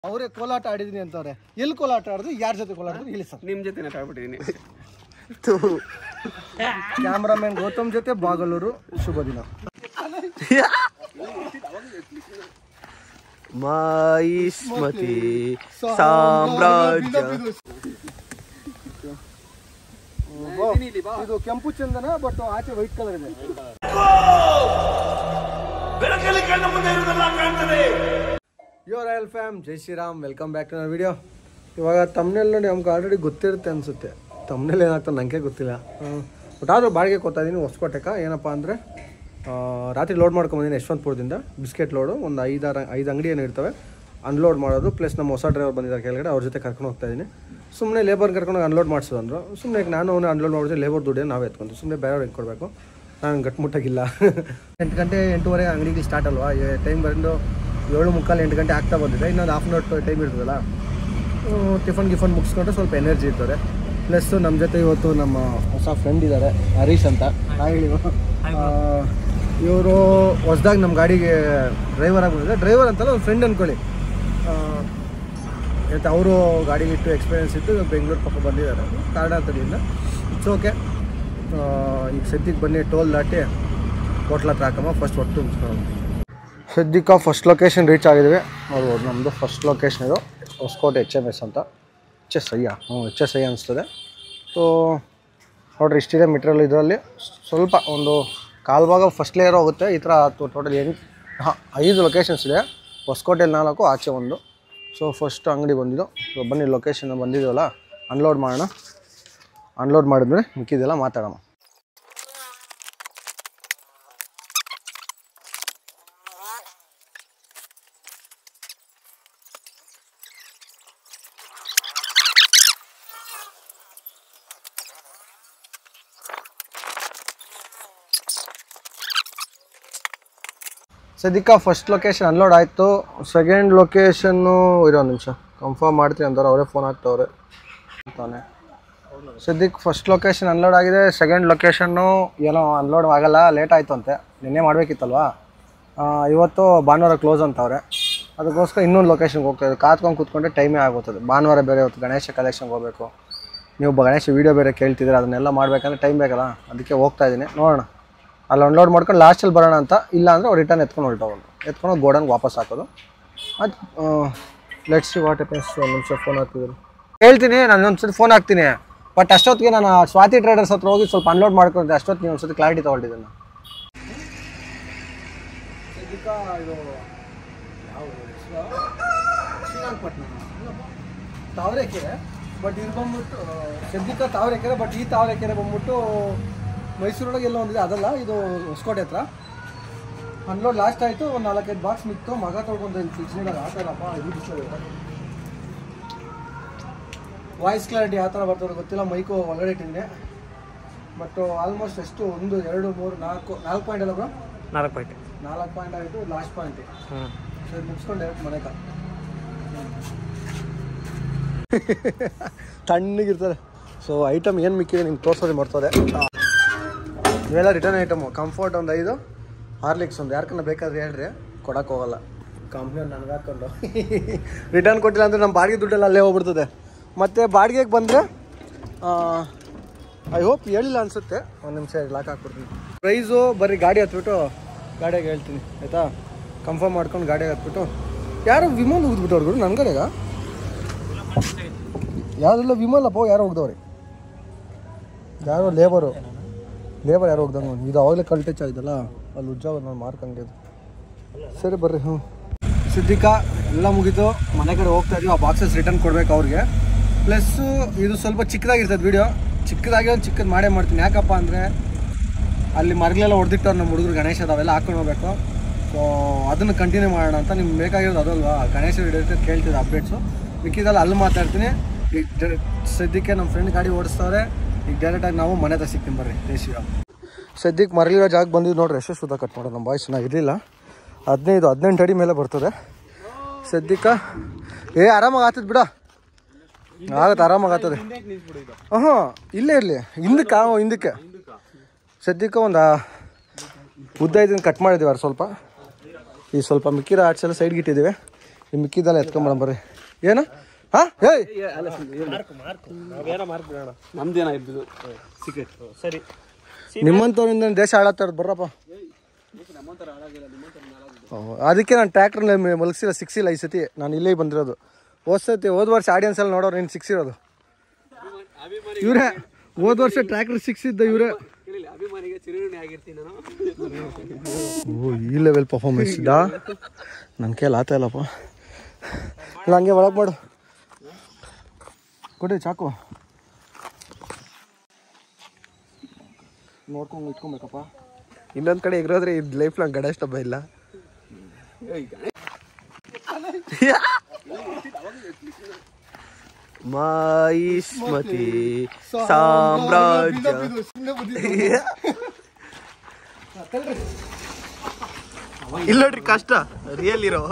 ಅವರೇ ಕೋಲಾಟ ಆಡಿದೀನಿ ಅಂತವ್ರೆ ಎಲ್ಲಿ ಕೋಲಾಟ ಆಡಿದ್ರು ಯಾರ ಜೊತೆ ಕೋಲಾಟ ಆಡಿದ್ರು ಹೇಳಿ ಸರ್ ನಿಮ್ಮ ಜೊತೆ ಆಡ್ಬಿಟ್ಟಿದ್ದೀನಿ ಕ್ಯಾಮ್ರಾಮನ್ ಗೌತಮ್ ಜೊತೆ ಬಾಗಲೂರು ಶುಭ ದಿನ ಮಾಯಿಸ್ಮತಿ ಸಾಮ್ರಾಜ್ಯ ಇದು ಕೆಂಪು ಚಂದನ ಬಟ್ ಆಚೆ ವೈಟ್ ಕಲರ್ ಇದೆ ಯೋ ರಾಯಲ್ ಫ್ಯಾಮ್ ಜೈ ಶ್ರೀರಾಮ್ ವೆಲ್ಕಮ್ ಬ್ಯಾಕ್ ಟು ನನ್ನ ವಿಡಿಯೋ ಇವಾಗ ತಮ್ಮನೇಲಿ ನೋಡಿ ನಮ್ಗೆ ಆಲ್ರೆಡಿ ಗೊತ್ತಿರುತ್ತೆ ಅನಿಸುತ್ತೆ ತಮ್ಮನೇಲಿ ಏನಾಗ್ತದೆ ನನಗೆ ಗೊತ್ತಿಲ್ಲ ಬಟ್ ಆದರೂ ಬಾಡಿಗೆ ಕೊಡ್ತಾ ಇದ್ದೀನಿ ಹೊಸಕೋಟೆಕ ಏನಪ್ಪ ಅಂದರೆ ರಾತ್ರಿ ಲೋಡ್ ಮಾಡ್ಕೊಂಬಂದಿನಿ ಯಶವಂತಪುರದಿಂದ ಬಿಸ್ಕೆಟ್ ಲೋಡು ಒಂದು ಐದಾರು ಐದು ಅಂಗಡಿ ಏನು ಇರ್ತವೆ ಅನ್ಲೋಡ್ ಮಾಡೋದು ಪ್ಲಸ್ ನಮ್ಮ ಹೊಸ ಡ್ರೈವರ್ ಬಂದಿದ್ದಾರೆ ಕೆಳಗಡೆ ಅವ್ರ ಜೊತೆ ಕರ್ಕೊಂಡು ಹೋಗ್ತಾ ಇದ್ದೀನಿ ಸುಮ್ಮನೆ ಲೇಬರ್ ಕರ್ಕೊಂಡು ಅನ್ಲೋಡ್ ಮಾಡಿಸೋದು ಅಂದರು ಸುಮ್ಮನೆ ನಾನು ಅವನು ಅನ್ಲೋಡ್ ಮಾಡಿದ್ರೆ ಲೇಬರ್ ದುಡ್ಡು ನಾವೇ ಎತ್ಕೊಂತೀವಿ ಸುಮ್ಮನೆ ಬೇರೆಯವ್ರಿಗೆ ಕೊಡಬೇಕು ನಾನು ಗಟ್ಮುಟ್ಟಾಗಿಲ್ಲ ಎಂಟು ಗಂಟೆ ಎಂಟೂವರೆ ಅಂಗಡಿಗೆ ಸ್ಟಾರ್ಟ್ ಅಲ್ವಾ ಟೈಮ್ ಬಂದು ಏಳು ಮುಕ್ಕಾಲು ಎಂಟು ಗಂಟೆ ಆಗ್ತಾ ಬಂದಿದೆ ಇನ್ನೊಂದು ಹಾಫ್ ಅನ್ ಅವರ್ ಟೈಮ್ ಇರ್ತದಲ್ಲ ಟಿಫನ್ ಗಿಫನ್ ಮುಗಿಸ್ಕೊಂಡ್ರೆ ಸ್ವಲ್ಪ ಎನರ್ಜಿ ಇರ್ತದೆ ಪ್ಲಸ್ ನಮ್ಮ ಜೊತೆ ಇವತ್ತು ನಮ್ಮ ಹೊಸ ಫ್ರೆಂಡ್ ಇದ್ದಾರೆ ಹರೀಶ್ ಅಂತ ಹಾಯ್ ಹೇಳಿ ಇವರು ಹೊಸ್ದಾಗಿ ನಮ್ಮ ಗಾಡಿಗೆ ಡ್ರೈವರ್ ಆಗಿ ಬಂದಿದ್ದಾರೆ ಡ್ರೈವರ್ ಅಂತಲ್ಲ ಒಂದು ಫ್ರೆಂಡ್ ಅಂದ್ಕೊಳ್ಳಿ ಮತ್ತು ಅವರು ಗಾಡೀಲಿ ಇಟ್ಟು ಎಕ್ಸ್ಪೀರಿಯನ್ಸ್ ಇತ್ತು ಬೆಂಗಳೂರು ಪಕ್ಕ ಬಂದಿದ್ದಾರೆ ಕಾರಣಾಂತರದಿಂದ ಇಟ್ಸ್ ಓಕೆ ಈಗ ಸದ್ಯಕ್ಕೆ ಬನ್ನಿ ಟೋಲ್ ದಾಟಿ ಹೋಟ್ಲ ಹತ್ರ ಹಾಕಮ್ಮ ಫಸ್ಟ್ ಒಟ್ಟು ತುಂಬಿಸ್ಕೊಂಡು ಸದ್ಯಕ್ಕೆ ಫಸ್ಟ್ ಲೊಕೇಶನ್ ರೀಚ್ ಆಗಿದ್ವಿ ನೋಡ್ಬೋದು ನಮ್ಮದು ಫಸ್ಟ್ ಲೊಕೇಶನ್ ಇದು ಹೊಸಕೋಟೆ ಎಚ್ ಎಮ್ ಎಸ್ ಅಂತ ಎಚ್ ಎಸ್ ಐಯ ಹ್ಞೂ ಎಚ್ ಎಸ್ ಐ ಅನಿಸ್ತದೆ ಸೊ ನೋಡ್ರಿ ಇಷ್ಟಿದೆ ಮೆಟೀರಿಯಲ್ ಇದರಲ್ಲಿ ಸ್ವಲ್ಪ ಒಂದು ಕಾಲು ಭಾಗ ಫಸ್ಟ್ ಲೇಯರ್ ಹೋಗುತ್ತೆ ಈ ಥರ ಟೋಟಲ್ ಎಂಟು ಹಾಂ ಐದು ಲೊಕೇಶನ್ಸ್ ಇದೆ ಹೊಸಕೋಟೆಯಲ್ಲಿ ನಾಲ್ಕು ಆಚೆ ಒಂದು ಸೊ ಫಸ್ಟ್ ಅಂಗಡಿ ಬಂದಿದ್ದು ಸೊ ಬನ್ನಿ ಲೊಕೇಶನ್ ಬಂದಿದ್ದೀವಲ್ಲ ಅನ್ಲೋಡ್ ಮಾಡೋಣ ಅನ್ಲೋಡ್ ಮಾಡಿದ್ಮೇಲೆ ಮಿಕ್ಕಿದೆಲ್ಲ ಮಾತಾಡೋಣ ಸದ್ಯಕ್ಕೆ ಫಸ್ಟ್ ಲೊಕೇಶನ್ ಅನ್ಲೋಡ್ ಆಯಿತು ಸೆಕೆಂಡ್ ಲೊಕೇಶನ್ನು ಇರೋ ಒಂದು ನಿಮಿಷ ಕನ್ಫರ್ಮ್ ಮಾಡ್ತೀನಿ ಅಂತಾರೆ ಅವರೇ ಫೋನ್ ಹಾಕ್ತವ್ರೆ ಅಂತಾನೆ ಸದ್ಯಕ್ಕೆ ಫಸ್ಟ್ ಲೊಕೇಶನ್ ಅನ್ಲೋಡ್ ಆಗಿದೆ ಸೆಕೆಂಡ್ ಲೊಕೇಶನ್ನು ಏನೋ ಅನ್ಲೋಡ್ ಆಗಲ್ಲ ಲೇಟ್ ಆಯಿತು ಅಂತೆ ನಿನ್ನೆ ಮಾಡಬೇಕಿತ್ತಲ್ವಾ ಇವತ್ತು ಭಾನುವಾರ ಕ್ಲೋಸ್ ಅಂತವ್ರೆ ಅದಕ್ಕೋಸ್ಕರ ಇನ್ನೊಂದು ಲೊಕೇಶನ್ಗೆ ಹೋಗ್ತಾ ಇದ್ದೀವಿ ಕಾತ್ಕೊಂಡು ಕೂತ್ಕೊಂಡ್ರೆ ಟೈಮೇ ಆಗೋಗ್ತದೆ ಭಾನುವಾರ ಬೇರೆ ಇವತ್ತು ಗಣೇಶ ಕಲೆಕ್ಷನ್ಗೆ ಹೋಗಬೇಕು ನೀವು ಬ- ಗಣೇಶ ವೀಡಿಯೋ ಬೇರೆ ಕೇಳ್ತಿದ್ದೀರ ಅದನ್ನೆಲ್ಲ ಮಾಡಬೇಕಂದ್ರೆ ಟೈಮ್ ಬೇಕಲ್ಲ ಅದಕ್ಕೆ ಹೋಗ್ತಾ ಇದ್ದೀನಿ ನೋಡೋಣ ಅಲ್ಲಿ ಅನ್ಲೋಡ್ ಮಾಡ್ಕೊಂಡು ಲಾಸ್ಟಲ್ಲಿ ಬರೋಣ ಅಂತ ಇಲ್ಲ ಅಂದರೆ ಅವ್ರು ರಿಟರ್ನ್ ಎತ್ಕೊಂಡು ಹೊರಟೋಗೋದು ಎತ್ಕೊಂಡು ಗೋಡನ್ಗೆ ವಾಪಸ್ ಹಾಕೋದು ಅದು ಲೆಟ್ಸ್ ವಾಟ್ ಎಪನ್ಸ್ ಒಂದು ನಿಮಿಷ ಫೋನ್ ಹಾಕ್ತಿದ್ರು ಹೇಳ್ತೀನಿ ನಾನು ಒಂದ್ಸತಿ ಫೋನ್ ಹಾಕ್ತೀನಿ ಬಟ್ ಅಷ್ಟೊತ್ತಿಗೆ ನಾನು ಆ ಸ್ವಾತಿ ಟ್ರೇಡರ್ಸ್ ಹತ್ರ ಹೋಗಿ ಸ್ವಲ್ಪ ಅನ್ಲೋಡ್ ಮಾಡ್ಕೊಂಡೆ ಅಷ್ಟೊತ್ತಿಗೆ ನೀವು ಒಂದ್ಸತಿ ಕ್ಲಾರಿಟಿ ತೊಗೊಳ್ತಿದ್ದೀನಿ ತಾವರೆಕೆರೆ ಬಟ್ ಇದು ಬಂದ್ಬಿಟ್ಟು ಸದ್ಯಕ್ಕೆ ತಾವರೆಕೆರೆ ಬಟ್ ಈ ತಾವರೆಕೆರೆ ಬಂದ್ಬಿಟ್ಟು ಮೈಸೂರೊಳಗೆ ಎಲ್ಲ ಒಂದಿದೆ ಅದಲ್ಲ ಇದು ಹೊಸಕೋಟೆ ಹತ್ರ ಅನ್ಲೋಡ್ ಲಾಸ್ಟ್ ಆಯಿತು ಒಂದು ನಾಲ್ಕೈದು ಬಾಕ್ಸ್ ಮಿಕ್ತು ಮಗ ತೊಗೊಂಡು ಫಿಕ್ಸ್ ಮಾಡಿದಾಗ ಆ ಥರಪ್ಪ ಇದು ವಾಯ್ಸ್ ಕ್ಲಾರಿಟಿ ಯಾವ ಥರ ಬರ್ತದೆ ಗೊತ್ತಿಲ್ಲ ಮೈಕು ಒಳಗಡೆ ಇಟ್ಟಿದ್ದೀನಿ ಬಟ್ ಆಲ್ಮೋಸ್ಟ್ ಎಷ್ಟು ಒಂದು ಎರಡು ಮೂರು ನಾಲ್ಕು ನಾಲ್ಕು ಪಾಯಿಂಟ್ ಅಲ್ಲ ಬ್ರೋ ನಾಲ್ಕು ಪಾಯಿಂಟ್ ನಾಲ್ಕು ಪಾಯಿಂಟ್ ಆಯಿತು ಲಾಸ್ಟ್ ಪಾಯಿಂಟ್ ಹ್ಞೂ ಸರಿ ಮುಗಿಸ್ಕೊಂಡು ಮನೆಗ ತಣ್ಣಗಿರ್ತಾರೆ ಸೊ ಐಟಮ್ ಏನು ಮಿಕ್ಕಿದೆ ನಿಮ್ಗೆ ತೋರಿಸೋದು ಮರ್ತದೆ ಇವೆಲ್ಲ ರಿಟರ್ನ್ ಐಟಮು ಕಂಫರ್ಟ್ ಒಂದು ಐದು ಹಾರ್ಲಿಕ್ಸ್ ಒಂದು ಯಾರ್ಕನ್ನ ಬೇಕಾದ್ರೆ ಹೇಳ್ರಿ ಕೊಡಕ್ಕೆ ಹೋಗಲ್ಲ ಕಂಪ್ನಿಯವ್ರು ನನಗೆ ಹಾಕೊಂಡು ರಿಟರ್ನ್ ಕೊಟ್ಟಿಲ್ಲ ಅಂದರೆ ನಮ್ಮ ಬಾಡಿಗೆ ದುಡ್ಡೆಲ್ಲ ಅಲ್ಲೇ ಹೋಗ್ಬಿಡ್ತದೆ ಮತ್ತು ಬಾಡಿಗೆಗೆ ಬಂದರೆ ಐ ಹೋಪ್ ಹೇಳಿಲ್ಲ ಅನಿಸುತ್ತೆ ಒಂದು ನಿಮಿಷ ಲಾಕ್ ಹಾಕ್ಬಿಡ್ತೀನಿ ಪ್ರೈಸು ಬರೀ ಗಾಡಿ ಹತ್ಬಿಟ್ಟು ಗಾಡಿಯಾಗ ಹೇಳ್ತೀನಿ ಆಯಿತಾ ಕನ್ಫರ್ಮ್ ಮಾಡ್ಕೊಂಡು ಗಾಡಿಯಾಗ ಹತ್ಬಿಟ್ಟು ಯಾರೋ ವಿಮಲ್ ಹೋಗ್ಬಿಟ್ಟವ್ರು ಗುರು ನನ್ನ ಕಡೆಗ ಯಾವುದಿಲ್ಲ ವಿಮಲ್ಲಪ್ಪ ಯಾರೋ ಹೋಗ್ದವ್ರಿ ಯಾರೋ ಲೇಬರು ಲೇಬರ್ ಯಾರೋ ಹೋಗ್ದಂಗೆ ಇದು ಅವಾಗಲೇ ಕಲ್ ಟಚ್ ಆಗಿದಲ್ಲ ಅಲ್ಲಿ ಉಜ್ಜಾಗ ನಾನು ಮಾರ್ಕ್ ಅಂಗಡಿ ಅದು ಸರಿ ಬರ್ರಿ ಹ್ಞೂ ಸಿದ್ದಿಕ ಎಲ್ಲ ಮುಗೀತು ಮನೆ ಕಡೆ ಹೋಗ್ತಾ ಇದೀವಿ ಆ ಬಾಕ್ಸಸ್ ರಿಟರ್ನ್ ಕೊಡ್ಬೇಕು ಅವ್ರಿಗೆ ಪ್ಲಸ್ಸು ಇದು ಸ್ವಲ್ಪ ಚಿಕ್ಕದಾಗಿರ್ತದೆ ವಿಡಿಯೋ ಚಿಕ್ಕದಾಗಿ ಒಂದು ಚಿಕ್ಕದು ಮಾಡೇ ಮಾಡ್ತೀನಿ ಯಾಕಪ್ಪ ಅಂದರೆ ಅಲ್ಲಿ ಮರಗಳೆಲ್ಲ ಹೊಡೆದಿಟ್ಟವ್ರು ನಮ್ಮ ಹುಡುಗರು ಗಣೇಶ ಅವೆಲ್ಲ ಹಾಕೊಂಡು ಹೋಗ್ಬೇಕು ಸೊ ಅದನ್ನು ಕಂಟಿನ್ಯೂ ಮಾಡೋಣ ಅಂತ ನಿಮ್ಗೆ ಬೇಕಾಗಿರೋದು ಅದಲ್ವಾ ಗಣೇಶ ರಿಲೇಟೆಡ್ ಕೇಳ್ತಿದ್ದೆ ಅಪ್ಡೇಟ್ಸು ಮಿಕ್ಕಿದಲ್ಲ ಅಲ್ಲಿ ಮಾತಾಡ್ತೀನಿ ಈಗ ಡ- ಸದ್ಯಕ್ಕೆ ನಮ್ಮ ಫ್ರೆಂಡ್ ಗಾಡಿ ಓಡಿಸ್ತವ್ರೆ ಈಗ ಡೈರೆಕ್ಟಾಗಿ ನಾವು ಮನೆ ಹತ್ರ ಸಿಗ್ತೀನಿ ಬರ್ರಿ ಜೈ ಶ್ರೀರಾಮ್ ಸದ್ಯಕ್ಕೆ ಮರಳಿರೋ ಜಾಗ ಬಂದಿದ್ದು ನೋಡ್ರಿ ಎಷ್ಟು ಸುತ್ತ ಕಟ್ ಮಾಡೋದು ನಮ್ಮ ಬಾಯ್ಸ್ ನಾವು ಇರಲಿಲ್ಲ ಹದಿನೈದು ಹದಿನೆಂಟು ಅಡಿ ಮೇಲೆ ಬರ್ತದೆ ಸದ್ಯಕ್ಕೆ ಏ ಆರಾಮಾಗಿ ಆತದ ಬಿಡ ಆಗತ್ತೆ ಆರಾಮಾಗಿ ಆಗ್ತದೆ ಹಾಂ ಇಲ್ಲೇ ಇರಲಿ ಹಿಂದಕ್ಕೆ ಆ, ಹಿಂದಕ್ಕೆ ಸದ್ಯಕ್ಕೆ ಒಂದು ಉದ್ದ ಇದನ್ನು ಕಟ್ ಮಾಡಿದ್ದೀವಿ ಅವ್ರು ಸ್ವಲ್ಪ ಈ ಸ್ವಲ್ಪ ಮಿಕ್ಕಿರೋ ಆರ್ಟ್ಸ್ ಎಲ್ಲ ಸೈಡ್ಗೆ ಇಟ್ಟಿದ್ದೀವಿ ಈ ಮಿಕ್ಕಿದ್ದೆಲ್ಲ ಎತ್ಕೊಂಬರೋಣ ಬರ್ರಿ ಏನು ಹಾ ಏಯ್ ನಮ್ದೇನ ಇದ್ದು ಸೀಕ್ರೆಟ್ ಸರಿ ನಿಮ್ಮಂಥವ್ರಿಂದ ದೇಶ ಹಾಳಾಗ್ತಾ ಇರೋದು ಬರ್ರಪ್ಪ ಓ, ಅದಕ್ಕೆ ನಾನು ಟ್ರ್ಯಾಕ್ಟರ್ನ ಮಲಗಿಸಿಲ್ಲ ಸಿಕ್ಸಿಲ್ಲ ಈ ಸತಿ ನಾನು ಇಲ್ಲೇ ಬಂದಿರೋದು ಹೋದ್ ಸತಿ ಹೋದ ವರ್ಷ ಆಡಿಯನ್ಸ್ ಅಲ್ಲಿ ನೋಡೋರು ನೀನು ಸಿಕ್ಸಿರೋದು ಇವರೇ ಹೋದ ವರ್ಷ ಟ್ರ್ಯಾಕ್ಟರ್ ಸಿಕ್ಸಿದ್ದ ಇವರೇ ಅಭಿಮಾನಿಗೆ ಚಿರುಣಿ ಆಗಿರ್ತೀನಿ ನಾನು ಓ ಈ ಲೆವೆಲ್ ಪರ್ಫಾರ್ಮೆನ್ಸ್ ಇದ್ದಾ ನನ್ನ ಕೈಯಲ್ಲಿ ಆತ ಇಲ್ಲಪ್ಪ ಇಲ್ಲ ಹಂಗೆ ಒಳಗೆ ಮಾಡು ಕೊಡಿ ಚಾಕು ನೋಡ್ಕೊಂಡು ಇಟ್ಕೊಬೇಕಪ್ಪ ಇನ್ನೊಂದ್ ಕಡೆ ಎಗ್ರೋದ್ರೆ ಇದು ಲೈಫ್ ಲಾಂಗ್ ಗಣೇಶ್ ಹಬ್ಬ ಇಲ್ಲ ಮಾಯಿಸ್ಮತಿ ಸಾಮ್ರಾಜ್ಯ ಇಲ್ಲ ನೋಡ್ರಿ ಕಷ್ಟ ರಿಯಲ್ ಇರೋ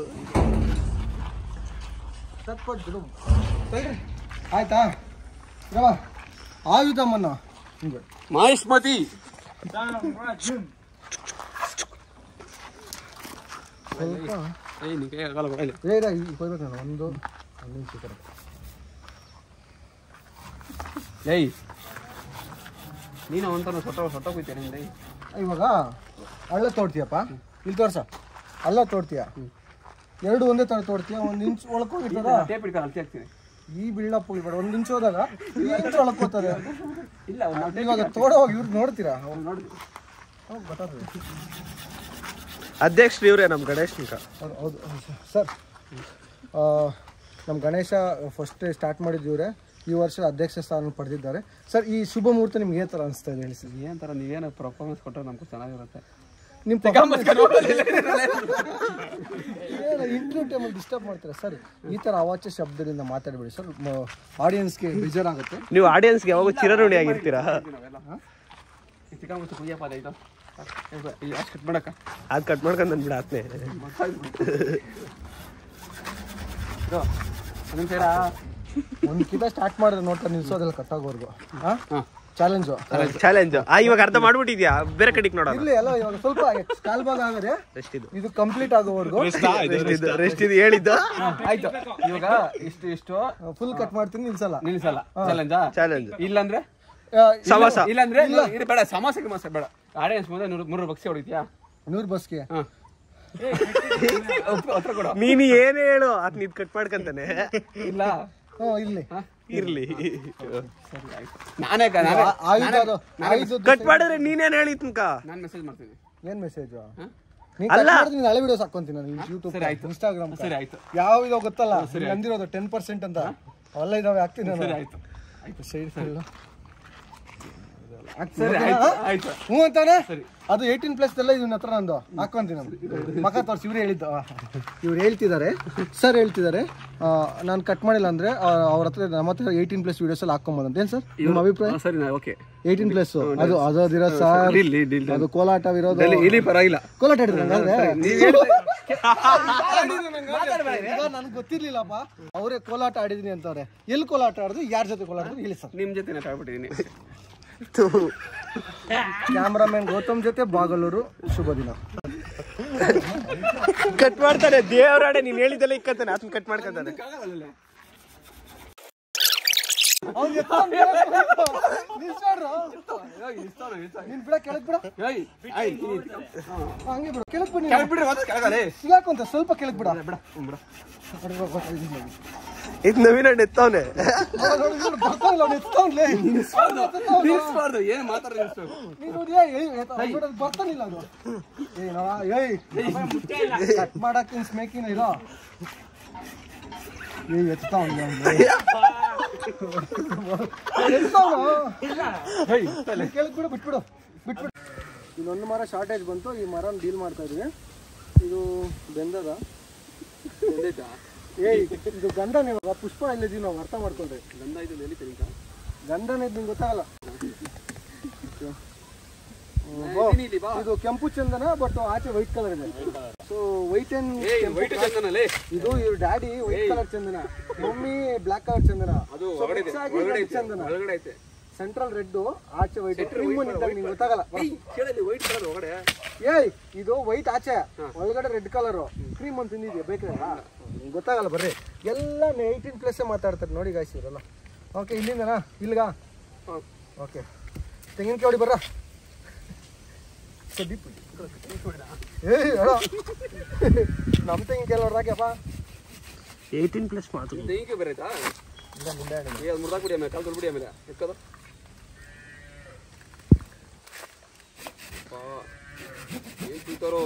ಆಯ್ತಾ ರವ ಆಯುಧಮ್ಮನ್ನ ಹಿಂಗೆ ಮಾಯಿಸ್ಮತಿ ಸ್ವಲ್ಪ ಏಯ್ ನೀ ಕೈ ಆಗಲ್ಲ ಕೊಡಲಿ ಬೇಗ ಈಗ ಹೋಗ್ಬೇಕು ನಾನು ಒಂದು ಒಂದು ನಿಮಿಷ ಈ ಕಡೆ ಏಯ್ ನೀನು ಒಂಥರ ಸೊಟ್ಟ ಸೊಟ್ಟ ಹೋಗ್ತೇನೆ ಹಿಂದೆ ಇವಾಗ ಹಳ್ಳ ತೋಡ್ತೀಯಪ್ಪ ಇಲ್ಲಿ ತೋರ್ಸ ಅಲ್ಲ ತೋಡ್ತೀಯ ಎರಡು ಒಂದೇ ಥರ ತೋಡ್ತೀಯ ಒಂದು ಇಂಚ್ ಒಳಕೋಗಿರ್ತದ ಟೇಪ್ ಹಿಡ್ಕೊಂಡು ಅಲ್ತಿ ಹಾಕ್ತೀನಿ ಈ ಬಿಲ್ಡಪ್ ಹೋಗ್ಬೇಡ ಒಂದು ಇಂಚ್ ಹೋದಾಗ ಈ ಇಂಚ್ ಒಳಕೋತಾರೆ ಇಲ್ಲ ಒಂದು ಇವಾಗ ತೋಡೋವಾಗ ಇವ್ರು ನೋಡ್ತೀರಾ ನೋಡಿ ಹೌದು ಗೊತ್ತಾಗ್ತದೆ ಅಧ್ಯಕ್ಷರು ಇವ್ರೆ ನಮ್ಮ ಗಣೇಶ್ ನಿಕ ಹೌದು ಹೌದು ಸರ್ ನಮ್ಮ ಗಣೇಶ ಫಸ್ಟ್ ಸ್ಟಾರ್ಟ್ ಮಾಡಿದ್ದು ಇವರೇ ಈ ವರ್ಷ ಅಧ್ಯಕ್ಷ ಸ್ಥಾನ ಪಡೆದಿದ್ದಾರೆ ಸರ್ ಈ ಶುಭ ಮುಹೂರ್ತ ನಿಮ್ಗೆ ಏನು ಥರ ಅನಿಸ್ತಾ ಇದೆ ಹೇಳಿ ಸರ್ ಏನ್ ತರ ನೀವೇನು ಪರ್ಫಾರ್ಮೆನ್ಸ್ ಕೊಟ್ಟರೆ ನಮ್ಗೆ ಚೆನ್ನಾಗಿರುತ್ತೆ ನಿಮ್ಮ ಇಂಟರ್ವ್ಯೂ ಟೈಮಲ್ಲಿ ಡಿಸ್ಟರ್ಬ್ ಮಾಡ್ತಾರೆ ಸರ್ ಈ ಥರ ಅವಾಚ್ಯ ಶಬ್ದದಿಂದ ಮಾತಾಡಬೇಡಿ ಸರ್ ಆಡಿಯನ್ಸ್ಗೆ ಬೇಜಾರಾಗುತ್ತೆ ನೀವು ಆಡಿಯನ್ಸ್ಗೆ ಯಾವಾಗ ಚಿರಋಣಿ ಆಗಿರ್ತೀರಾ ಚಿಕ್ಕಮಸ್ತು ಕುಯ್ಯಪ್ಪ ಅದಾಯ್ತು ಅಷ್ಟು ಕಟ್ ಮಾಡಕ್ಕ ಅದು ಕಟ್ ಮಾಡ್ಕೊಂಡು ಬಂದ್ಬಿಡ ಆತ್ನೆ ನಿಮಿಷ ಒಂದು ಕಿತ ಸ್ಟಾರ್ಟ್ ಮಾಡಿದ್ರೆ ನೋಡ್ತಾ ನಿಲ್ಸೋದೆಲ್ಲ ಕಟ್ಟಾಗೋರ್ಗು ಹಾಂ ಚಾಲೆಂಜು ಚಾಲೆಂಜ್ ಆ ಇವಾಗ ಅರ್ಧ ಮಾಡ್ಬಿಟ್ಟಿದ್ಯಾ ಬೇರೆ ಕಡೆಗೆ ನೋಡೋಣ ಇರ್ಲಿ ಅಲ್ಲ ಇವಾಗ ಸ್ವಲ್ಪ ಕಾಲ್ ಭಾಗ ಆಗದೆ ರೆಸ್ಟ್ ಇದು ಇದು ಕಂಪ್ಲೀಟ್ ಆಗೋವರೆಗೂ ರೆಸ್ಟ್ ಇದು ರೆಸ್ಟ್ ಇದು ಹೇಳಿದ್ದು ಆಯ್ತು ಇವಾಗ ಇಷ್ಟು ಇಷ್ಟು ಫುಲ್ ಕಟ್ ಮಾಡ್ತೀನಿ ನಿಲ್ಸಲ್ಲ ನಿಲ್ಸಲ್ಲ ಚಾಲೆಂಜಾ ಚಾಲೆಂಜ್ ಇಲ್ಲಾಂದ್ರೆ ಆ, ಸಮಾಸ ಇಲ್ಲಾಂದ್ರೆ ಇದು ಬೇಡ ಸಮಾಸ ಗಿಮಾಸ ಬೇಡ ಆಡಿಯನ್ಸ್ ಮುಂದೆ ನೂರು ಮೂರು ಬಕ್ಸಿ ಹೊಡಿತ್ಯಾ ನೂರು ಬಸ್ಗೆ ಹಾ ಹತ್ರ ಕೊಡು ನೀನು ಏನೇ ಹೇಳು ಅದ್ ನಿದ್ ಕಟ್ ಮಾಡ್ಕಂತಾನೆ ಇಲ್ಲ ಹ್ಞೂ ಇಲ್ಲಿ ಇರ್ಲಿ ಸರಿ ಆಯ್ತು ನಾನೇ ಕ- ನಾನೇ ಆ- ಆಯುಧ ಅದು ಆಯುಧ ಕಟ್ ಮಾಡಿದ್ರೆ ನೀನೇನ್ ಹೇಳಿ ತನಕ ನಾನು ಮೆಸೇಜ್ ಮಾಡ್ತೀನಿ ಏನ್ ಮೆಸೇಜು ನೀನ್ ಕಟ್ ಮಾಡಿದ್ರೆ ನೀನ್ ಹಳೆ ವಿಡಿಯೋಸ್ ಹಾಕೊಂತೀನಿ ನಾನು ಯೂಟ್ಯೂಬ್ ಸರಿ ಆಯ್ತು. ಇನ್ಸ್ಟಾಗ್ರಾಮ್ ಸರಿ ಆಯ್ತು ಯಾವ ಇದಾವ ಗೊತ್ತಲ್ಲ ನೀನ್ ಅಂದಿರೋದು ಟೆನ್ ಪರ್ಸೆಂಟ್ ಅಂತ ಅವೆಲ್ಲ ಇದಾವೆ ಹಾಕ್ತೀನಿ ನಾನು ಸರಿ ಆಯ್ತು ಸೈಡ್ ಫೈಲ್ ಸರಿ ಆಯ್ತು ಆಯ್ತು ಹ್ಞೂ ಅಂತಾನೆ ಅದು ಏಯ್ಟೀನ್ ಪ್ಲಸ್ ಎಲ್ಲ ಇದನ್ನ ಹತ್ರ ನಂದು ಹಾಕೊಂತೀನಿ ನಾನು ಮಕ ತೋರಿಸಿ ಇವ್ರು ಹೇಳಿದ್ದು ಇವ್ರು ಹೇಳ್ತಿದ್ದಾರೆ ಸರ್ ಹೇಳ್ತಿದ್ದಾರೆ ನಾನು ಕಟ್ ಮಾಡಿಲ್ಲ ಅಂದ್ರೆ ಆ, ಅವ್ರ ಹತ್ರ ನಮ್ಮ ಹತ್ರ ಏಯ್ಟೀನ್ ಪ್ಲಸ್ ವಿಡಿಯೋಸ್ ಎಲ್ಲ ಹಾಕೊಂಬಂದಂತ ಏನು ಸರ್ ನಿಮ್ಮ ಅಭಿಪ್ರಾಯ ಹಾ, ಸರಿ ನಾ ಓಕೆ ಏಯ್ಟೀನ್ ಪ್ಲಸ್ ಅದು ಅದಿರೋದು ಸರ್ ಇಲ್ಲಿ ಇಲ್ಲಿ ಅದು ಕೋಲಾಟವಿರೋದು ಇಲ್ಲಿ ಪರವಾಗಿಲ್ಲ ಕೋಲಾಟ ಹಿಡಿದ್ರೆ ನನಗೆ ಗೊತ್ತಿರ್ಲಿಲ್ಲಪ್ಪ ಅವರೇ ಕೋಲಾಟ ಆಡಿದೀನಿ ಅಂತವ್ರೆ ಎಲ್ಲಿ ಕೋಲಾಟ ಆಡಿದ್ರು ಯಾರ ಜೊತೆ ಕೋಲಾಟ ಆಡಿದ್ರು ಹೇಳಿ ಸರ್ ನಿಮ್ ಜೊತೆ ನಾ ಆಗ್ಬಿಟ್ಟಿದ್ದೀನಿ ಕ್ಯಾಮ್ರಾಮನ್ ಗೌತಮ್ ಜೊತೆ ಬಾಗಲೂರು ಶುಭ ದಿನ ಕಟ್ ಮಾಡ್ತಾನೆ ದೇವರಾಡೆ ನೀನ್ ಹೇಳಿದ್ದೆಲ್ಲ ಇಕ್ಕಂತಾನೆ ಅದನ್ನ ಕಟ್ ಮಾಡ್ಕೊಂತಾನೆ ನೀನ್ ಬಿಡ ಕೆಳಗ್ ಬಿಡ ಏಯ್ ಆಯ್ ಹಂಗೆ ಬಿಡು ಕೆಳಗ್ ಬಿಡು ಕೆಳಗ್ ಬಿಡ್ರಿ ಮತ್ತೆ ಕೆಳಗಡೆ ಸಿಗಾಕೊಂತ ಸ್ವಲ್ಪ ಕೆಳಗ್ ಬಿಡ ಬಿಡ ಬಿಡ ಇದು ನವೀನ ಎತ್ತವನೆ ಬರ್ತಾ ಇಲ್ಲ ಅವ್ನು ಎತ್ಕೊಂಡ್ಲೆ. ನಿಲ್ಸ್ಬಾರ್ದು ಏನ್ ಮಾತಾಡ್ರಿ ನಿಲ್ಸ್ಬೇಕು ನೀನ್ ನೋಡಿ, ಏಯ್, ಏಯ್, ಎತ್ತ- ಅವ್ನ್ ನೋಡೋದು ಬರ್ತಾನಿಲ್ಲ ಅದು ಏಯ್ ನವ, ಏಯ್ ಕಟ್ ಮಾಡಕ್ ಸ್ಮೇಕಿನ ಇರೋ ಏಯ್ ಎತ್ತಾವ್ನು ಅವ್ನು. ಎತ್ತಾವ್ನು. ನೀನ್ ಕೆಳಗ್ ಬಿಡು ಬಿಟ್ಬಿಡು ಬಿಟ್ಬಿಡು ಇನ್ನೊಂದು ಮರ ಶಾರ್ಟೇಜ್ ಬಂತು ಈ ಮರ ಡೀಲ್ ಮಾಡ್ತಾ ಇದೀವಿ ಇದು ಬೆಂದದ ಏಯ್ ಇದು ಗಂಧನ ಇವಾಗ ಪುಷ್ಪ ಇಲ್ಲಿದ್ದೀವಿ ನಾವು ಅರ್ಥ ಮಾಡ್ಕೊಂಡ್ರೆ ಗಂಧ ಇದು ನೆಲಿತೀನಿ ಈಗ ಗಂಧನ ಇದು ನಿಂಗೆ ಗೊತ್ತಾಗಲ್ಲ ಇಲ್ಲಿ ಬಾ ಇದು ಕೆಂಪು ಚಂದನ ಬಟ್ ಆಚೆ ವೈಟ್ ಕಲರ್ ಇದೆ ಸೊ ವೈಟ್ ಅಂಡ್ ವೈಟ್ ಚಂದನಲ್ಲಿ ಇದು ಇವ್ರ ಡ್ಯಾಡಿ ವೈಟ್ ಕಲರ್ ಚಂದನ ಮಮ್ಮಿ ಬ್ಲಾಕ್ ಕಲರ್ ಚಂದನ ಅದು So, ಒಳಗಡೆ ಇದೆ mix ಆಗಿ ಒಳಗಡೆ red ಐತೆ ಚಂದನ ಒಳಗಡೆ ಐತೆ ಸೆಂಟ್ರಲ್ ರೆಡ್ ಆಚೆ ವೈಟ್ ಕ್ರೀಮ್ ನಿಂಗೆ ಗೊತ್ತಾಗಲ್ಲ ಬಾ. ಕೇಳಲ್ಲಿ ವೈಟ್ ಕಲರ್ ಹೊರಗಡೆ ಏಯ್ ಇದು ವೈಟ್ ಆಚೆ ಒಳಗಡೆ ರೆಡ್ ಕಲರ್ ಕ್ರೀಮ್ ಅಂತ ತಿಂದಿದ್ಯಾ ಬೇಕಾ ನಿಂಗೆ ಗೊತ್ತಾಗಲ್ಲ ಬರ್ರಿ ಎಲ್ಲ ಏಯ್ಟೀನ್ ಪ್ಲಸ್ ಮಾತಾಡ್ತಾರೆ ನೋಡಿ ಗಾಯ್ಸ್ ಇವರೆಲ್ಲ ಓಕೆ ಇಲ್ಲಿಂದನಾ ಇಲ್ಗ ಓಕೆ ತೆಂಗಿನಕಾಯಿ ಹೊಡಿ ಬರ್ರ ದೀಪ್ ಏಯ್ ಅಣ್ಣ. ನಮ್ಮ ತೆಂಗಿನಕಾಯಿ ಹೊಡ್ದಾಕ್ಯಪ್ಪ ಏಯ್ಟೀನ್ ಪ್ಲಸ್ ಮಾತು ತೆಂಗಿನಕಾಯಿ ಬೇರೆ ಆಯ್ತಾ ಇಲ್ಲ ಮುಂದೆ ಹಣ್ಣು. ಏ ಅದು ಮುರ್ದಾಕ್ ಬಿಡಿ ಆಮೇಲೆ ಕಾಲ್ ಬಿಡಿ ಆಮೇಲೆ ಎಕ್ಕದ ಏನ್ ತಿಂತಾರೋ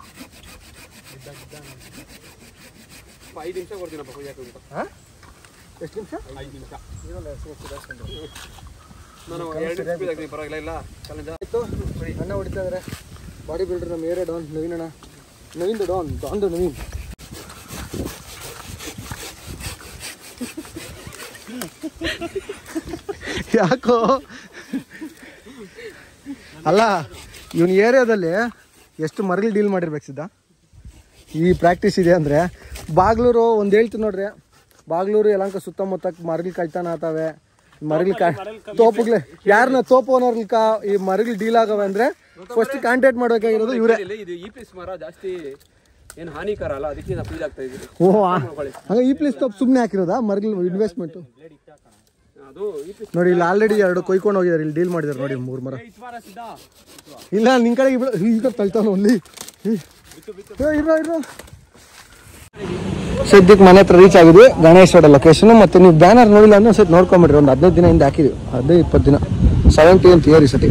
ಐದು ನಿಮಿಷ ಕೊಡ್ತೀನಪ್ಪ ಕೊಯ್ಯಾಕ ಅಂತ ಹಾ ಎಷ್ಟು ನಿಮಿಷ ಐದು ನಿಮಿಷ ಇರಲ್ಲ ಎಷ್ಟು ನಿಮಿಷ ಜಾಸ್ತಿ ಉಂಟು. ನಾನು ಎರಡು ನಿಮಿಷ ಸ್ಪೀಡ್ ಆಗ್ತೀನಿ ಪರವಾಗಿಲ್ಲ ಇಲ್ಲ ಕಾಲೇಜ ಆಯ್ತು ಅಣ್ಣ ಹೊಡಿತಾ ಇದಾರೆ ಬಾಡಿ ಬಿಲ್ಡರ್ ನಮ್ಮ ಏರಿಯಾ ಡಾನ್ ನವೀನ್ ಅಣ್ಣ ನವೀನ್ ಡಾನ್ ಡಾನ್ ನವೀನ್ ಯಾಕೋ ಅಲ್ಲ ಇವನ್ ಏರಿಯಾದಲ್ಲಿ ಎಷ್ಟು ಮರಗಳು ಡೀಲ್ ಮಾಡಿರ್ಬೇಕು ಸಿದ್ಧ ಈ ಪ್ರಾಕ್ಟೀಸ್ ಇದೆ ಅಂದರೆ ಬಾಗ್ಲೂರು ಒಂದು ಹೇಳ್ತೀನಿ ನೋಡ್ರಿ ಬಾಗ್ಲೂರು ಯಲಂಕ ಸುತ್ತಮುತ್ತ ಮರಗಳು ಕಳ್ತಾನ ಆತವೆ ಮರಗಳು ಕಾ ತೋಪುಗ್ಲೆ ಯಾರನ್ನ ತೋಪು ಓನರ್ಲಿಕ ಈ ಮರಗಳು ಡೀಲ್ ಆಗವೆ ಅಂದ್ರೆ ಫಸ್ಟ್ ಕಾಂಟ್ಯಾಕ್ಟ್ ಮಾಡ್ಬೇಕಾಗಿರೋದು ಇವರೇ ಇದು ಈ ಪೀಸ್ ಮರ ಜಾಸ್ತಿ ಏನು ಹಾನಿಕರ ಅಲ್ಲ ಅದಕ್ಕೆ ನಾವು ಫೀಲ್ ಆಗ್ತಾ ಇದ್ದೀವಿ ಓ ಹಂಗ ಈ ಪ್ಲೇಸ್ ತಪ್ಪು ಸುಮ್ಮನೆ ಹಾಕಿರೋದಾ ಮರಗಳು ಇನ್ವೆಸ್ಟ್ಮೆಂಟ್ ಅದು ಈ ಪೀಸ್ ನೋಡಿ ಇಲ್ಲಿ ಆಲ್ರೆಡಿ ಎರಡು ಕೊಯ್ಕೊಂಡು ಹೋಗಿದ್ದಾರೆ ಇಲ್ಲಿ ಡೀಲ್ ಮಾಡಿದ್ದಾರೆ ನೋಡಿ ಮೂರು ಮರ ಇಲ್ಲ ನಿನ್ ಕಡೆ ಇಬ್ಳು ಈಗ ತಳ್ತಾನ ಅಲ್ಲಿ ಇರೋ ಇರೋ ಸದ್ಯಕ್ಕೆ ಮನೆ ಹತ್ರ ರೀಚ್ ಆಗಿದ್ವಿ ಗಣೇಶ್ವರ ಲೊಕೇಶನ್ ಮತ್ತೆ ನೀವು ಬ್ಯಾನರ್ ನೋಡಿಲ್ಲ ಅಂದ್ರೆ ಸತಿ ನೋಡ್ಕೊಂಬಿಡ್ರಿ ಒಂದು ಹದಿನೈದು ದಿನ ಹಿಂದೆ ಹಾಕಿದ್ವಿ ಹದಿನೈದು ಇಪ್ಪತ್ತು ದಿನ ಸೆವೆಂಟಿ ಅಂತ ಇಯರ್ ಈ ಸತಿ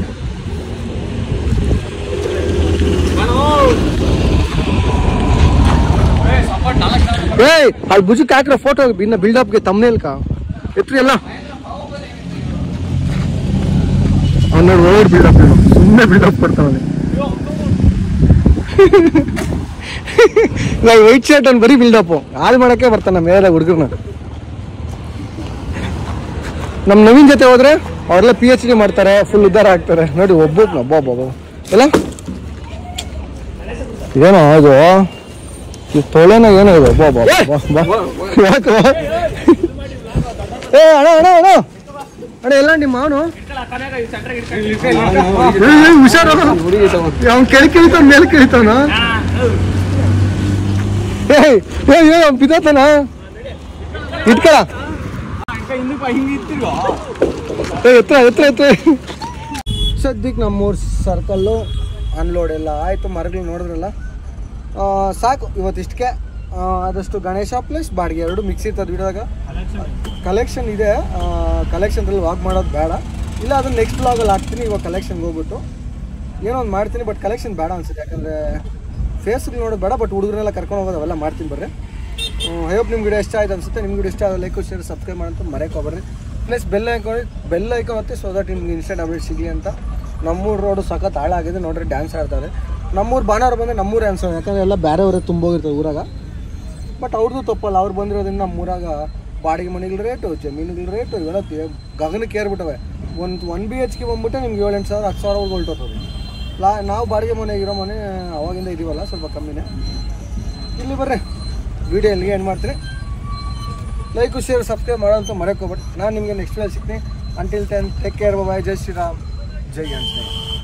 ಏಯ್ ಅಲ್ಲಿ ಭುಜಕ್ಕೆ ಹಾಕಿರೋ ಫೋಟೋ ಇನ್ನ ಬಿಲ್ಡಪ್ಗೆ ತಮ್ಮನೇಲ್ಕ ಎತ್ರಿ ಎಲ್ಲ ಹನ್ನೆರಡು ಓವರ್ ಬಿಲ್ಡಪ್ ಸುಮ್ಮನೆ ಬಿಲ್ಡಪ್ ಕೊಡ್ತಾವನೆ ನಾವು ವೈಟ್ ಶರ್ಟ್ ಅನ್ ಬರೀ ಬಿಲ್ಡಪ್ ಹಾಳು ಮಾಡಕ್ಕೆ ಬರ್ತಾನೆ ನಮ್ಮ ಮೇಲೆ ಹುಡುಗರ್ನ ನಮ್ಮ ನವೀನ್ ಜೊತೆ ಹೋದ್ರೆ ಅವರೆಲ್ಲ ಪಿ ಎಚ್ ಡಿ ಮಾಡ್ತಾರೆ ಫುಲ್ ಉದ್ಧಾರ ಆಗ್ತಾರೆ ನೋಡಿ ಒಬ್ಬೊಬ್ಬ ಒಬ್ಬ ಒಬ್ಬ ಎಲ್ಲ ಏನೋ ಇದು ಈ ತೊಳೆನ ಏನೋ ಇದು ಒಬ್ಬ ಒಬ್ಬ ಬಾ ಬಾ ಯಾಕೋ ಏ ಅಣ್ಣ ಅಣ್ಣ ಅಣ್ಣ ಅಣ್ಣ ಎಲ್ಲ ನಿಮ್ಮ ಅವನು ಹುಷಾರು ಅವ್ನು ಕೆಳಗೆ ಕೇಳ್ತಾನ ಮೇಲೆ ಕೇಳ್ತಾನ ಏಯ್ ಏಯ್ ಏ ಅವ್ನು ಬಿದ್ದಾತನ ಇಟ್ಕ ಏ ಎತ್ರ ಎತ್ರ ಎತ್ರ ಸದ್ಯಕ್ಕೆ ನಮ್ಮೂರು ಸರ್ಕಲ್ಲು ಅನ್ಲೋಡ್ ಎಲ್ಲ ಆಯಿತು ಮರಗಳು ನೋಡಿದ್ರಲ್ಲ ಆ, ಸಾಕು ಇವತ್ತಿಷ್ಟಕ್ಕೆ ಆದಷ್ಟು ಗಣೇಶ ಪ್ಲಸ್ ಬಾಡಿಗೆ ಎರಡು ಮಿಕ್ಸ್ ಇರ್ತದೆ ವಿಡಿಯೋದಾಗ ಕಲೆಕ್ಷನ್ ಇದೆ ಕಲೆಕ್ಷನ್ದಲ್ಲಿ ವಾಕ್ ಮಾಡೋದು ಬೇಡ ಇಲ್ಲ ಅದನ್ನ ನೆಕ್ಸ್ಟ್ ವ್ಲಾಗಲ್ಲಿ ಹಾಕ್ತೀನಿ ಇವಾಗ ಕಲೆಕ್ಷನ್ಗೆ ಹೋಗ್ಬಿಟ್ಟು ಏನೋ ಒಂದು ಮಾಡ್ತೀನಿ ಬಟ್ ಕಲೆಕ್ಷನ್ ಬೇಡ ಅನ್ಸುತ್ತೆ ಯಾಕಂದರೆ ಫೇಸ್ಗೆ ನೋಡೋದು ಬೇಡ ಬಟ್ ಹುಡುಗರೆಲ್ಲ ಕರ್ಕೊಂಡು ಹೋಗೋದು ಅವೆಲ್ಲ ಮಾಡ್ತೀನಿ ಬರ್ರಿ ಹೋಪ್ ನಿಮ್ಗೆ ವಿಡಿಯೋ ಇಷ್ಟ ಆಯ್ತು ಅನ್ಸುತ್ತೆ ನಿಮ್ಗೆ ವಿಡಿಯೋ ಇಷ್ಟ ಆದ ಲೈಕ್ ಶೇರ್ ಸಬ್ಸ್ಕ್ರೈಬ್ ಮಾಡಂತ ಮರೆಯಕ್ಕೆ ಹೋಗ್ಬರ್ರಿ plus bell icon bell icon ಮತ್ತೆ ಸೊ ದಟ್ ನಿಮ್ಗೆ ಇನ್ಸ್ಟೆಂಟ್ ಅಪ್ಡೇಟ್ ಸಿಗಲಿ ಅಂತ ನಮ್ಮೂರು ರೋಡು ಸಖತ್ ಹಾಳಾಗಿದೆ ನೋಡ್ರಿ ಡ್ಯಾನ್ಸ್ ಆಡ್ತಾರೆ ನಮ್ಮೂರು ಭಾನುವಾರ ಬಂದರೆ ನಮ್ಮೂರೇ ಅನ್ಸೋದು ಯಾಕಂದರೆ ಎಲ್ಲ ಬೇರೆಯವರೇ ತುಂಬೋಗಿರ್ತಾರೆ ಊರಾಗ ಬಟ್ ಅವ್ರದ್ದು ತಪ್ಪಲ್ಲ ಅವ್ರು ಬಂದಿರೋದ್ರಿಂದ ನಮ್ಮೂರಾಗ ಬಾಡಿಗೆ ಮನೆಗಳ ರೇಟು ಜಮೀನುಗಳ ರೇಟು ಇವೆಲ್ಲ ದೇ- ಗಗನಕ್ಕೆ ಏರ್ಬಿಟ್ಟವೆ ಒಂದು ಒನ್ ಬಿ ಎಚ್ ಕೆ ಬಂದ್ಬಿಟ್ಟೆ ನಿಮ್ಗೆ ಏಳು ಎಂಟು ಸಾವಿರ ಹತ್ತು ಸಾವಿರ ಹೊಲ್ಟೋಗ್ತದೆ ಲಾ ನಾವು ಬಾಡಿಗೆ ಮನೆ ಇರೋ ಮನೆ ಅವಾಗಿಂದ ಇದೀವಲ್ಲ ಸ್ವಲ್ಪ ಕಮ್ಮಿನೇ ಇಲ್ಲಿ ಬರ್ರಿ ವಿಡಿಯೋ ಎಲ್ಲಿಗೆ ಏನು ಮಾಡ್ತೀರಿ ಲೈಕು ಶೇರ್ ಸಬ್ಸ್ಕ್ರೈಬ್ ಮಾಡೋಂತ ಮರೆಯೋಕೋಬೇಡಿ ನಾನು ನಿಮಗೆ ನೆಕ್ಸ್ಟ್ ವೇಳೆ ಸಿಗ್ತೀನಿ until then take care bye ಜೈ ಶ್ರೀರಾಮ್ ಜೈ ಆಂಜನೇಯ